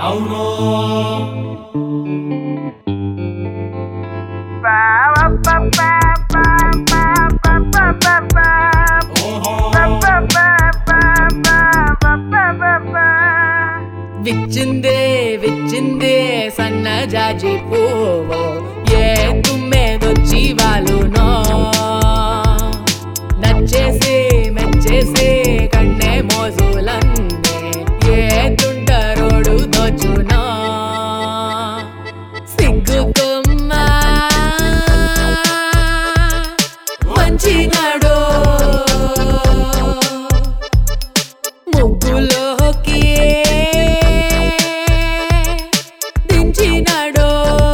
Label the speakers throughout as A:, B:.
A: అవును
B: విచ్చిందే విచ్చిందే సన్న జాజి పువ్వు ఏ తుమ్మెదొచ్చి వాలునో నచ్చేసి మెచ్చేసి కన్నే మోజులన్నే ఏ తుంటరోడు దోచునో సిగ్గుకొమ్మ మంచినాడో ముగ్గులోకి దించినాడో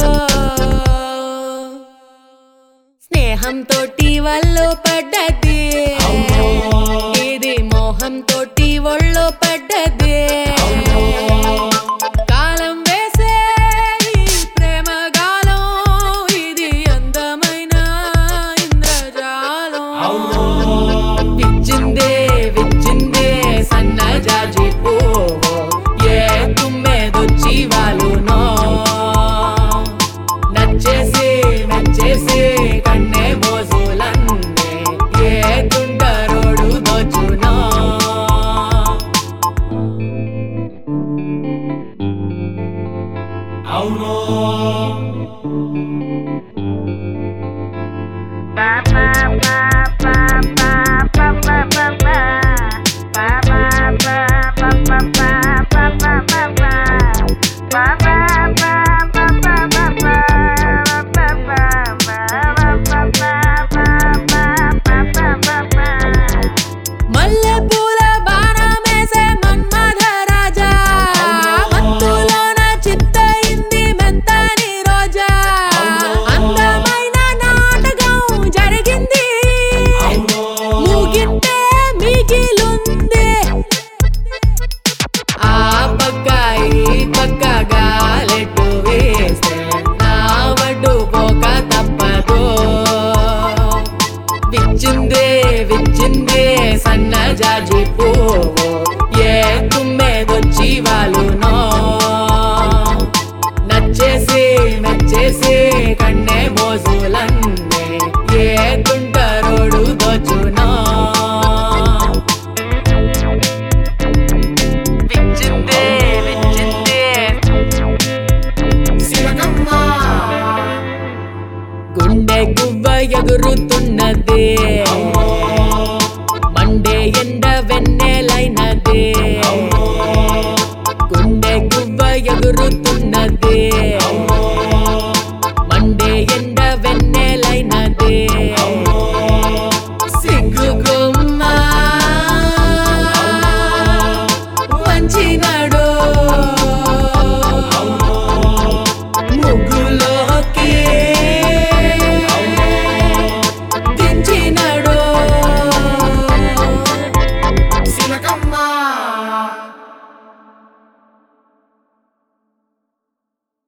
B: స్నేహం తోటి వల్లో పడ్డది ఇది మోహం తోటి ఒళ్ళో పడ్డది కాలం వేసే ఈ ప్రేమ గాలం ఇది అందమైన ఇంద్రజాలం విచ్చిందే విచ్చిందే సన్న జాజి పువ్వు ఏ తుమ్మెదొచ్చి వాలునో నచ్చేసి మెచ్చేసి కన్నే మోజులన్నే ఏ తుంటరోడు దోచునో
A: అవును
B: మల్లెపూల బాణమేసే మన్మథ రాజా మత్తులోన చిత్తయింది మెంతని రోజా అందమైన నాటకం జరిగింది ముగింతే మిగిలి